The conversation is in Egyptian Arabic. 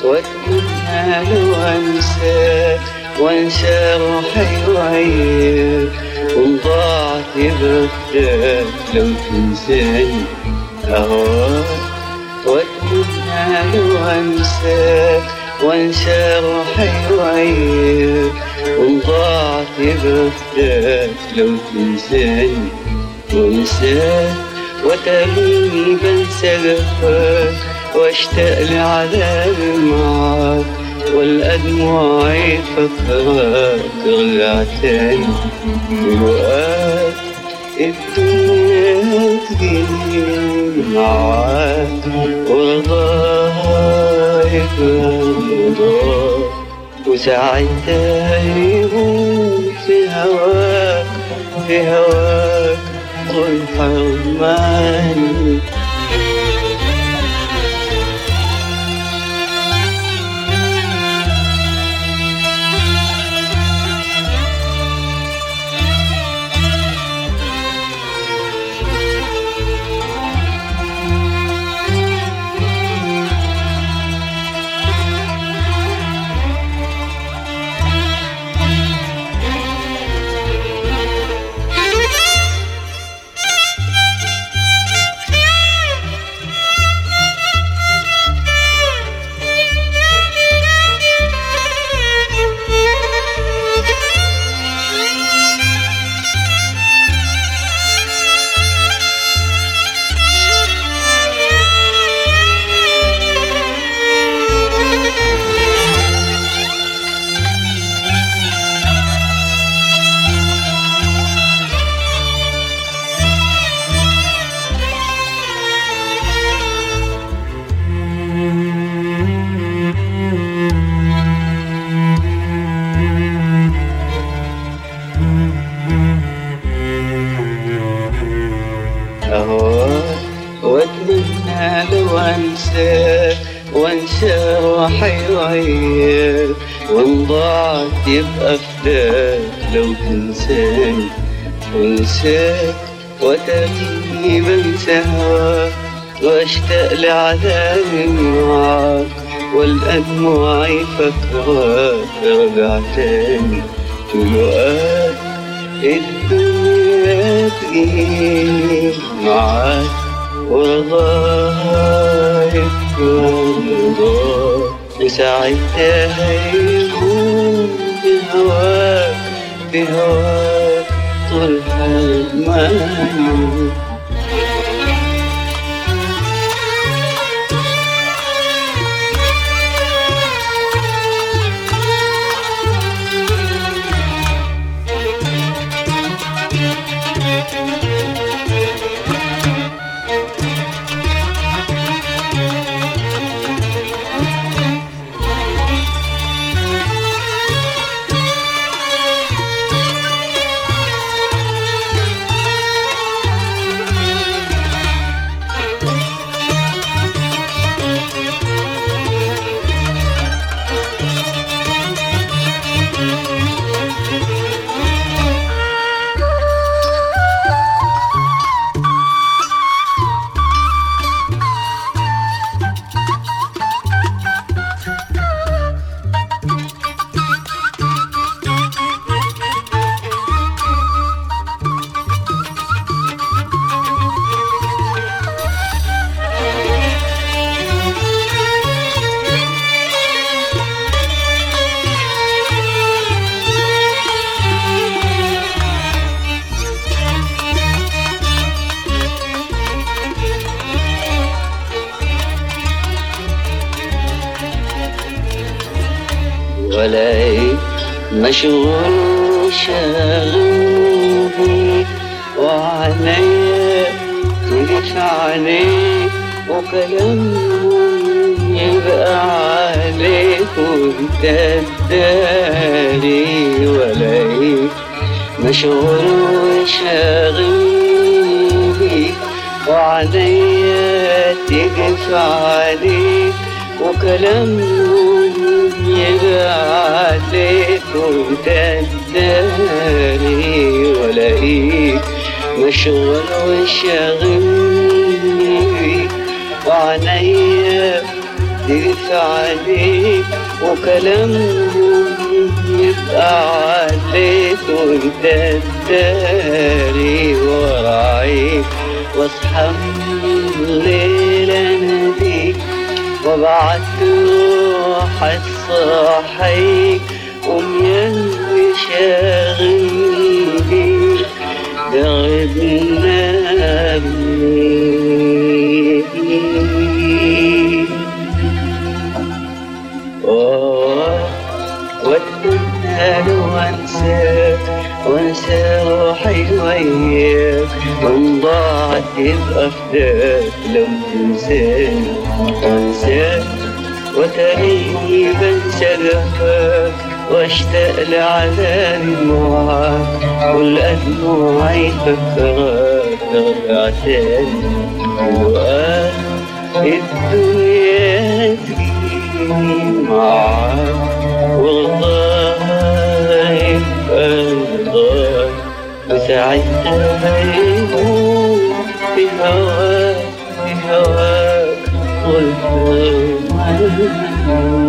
واتمنى لو انسى وانسى روحي وعيك وان ضاعت بغداد لو تنساني اهواك واتمنى لو انسى وانسى روحي وعيك وان ضاعت بغداد لو تنساني وانساك وتريني بنسى جفاك واشتاق لعذاب معاك والأدمع فكرك ترجع تاني وقات الدنيا تجيني معاك ورضاها يبقى رضاك وساعتها يهون في هواك في هواك قل حرماني أهواك واتمنى لو انساك وانسى روحي وعياك وان ضاعت يبقى فداك لو تنساني وانساك وتريني بنسى هواك واشتاق لعذابي معاك والأدمع فكرك ارجع تاني تلقاك الدنيا تجيني معاك ورضاها يبقى رضاك وساعتها هيكون بهواك بهواك طول حرماني ولاقي مشغول شاغل بيك وعليا تجف عليك وكلامهم يبقى عليك وانت الداري ولاقيك مشغول وشاغل بيك وعليا تجف عليك وكلامهم يبقى عليك وانت الداري ولاقيك مشغول وشاغلني بيك وعليا يقف عليك وكلامهم يبقى عليك وانت تداري وراعيك واصحى من الليل اناديك وابعت روح الصحيك قوم يلي شاغل بيك ده غبنا بيك واتمنى لو انساك وانسى روحي وياك وان ضاعت يبقى فداك لو تنساك وانساك وتريني بنسى جفاك واشتاق لعذابي معاك كل دموعي فكرك ارجع تاني وقال الدنيا تجيني معاك والله يبقى رضاك وساعتها يموت في هواك في هواك والله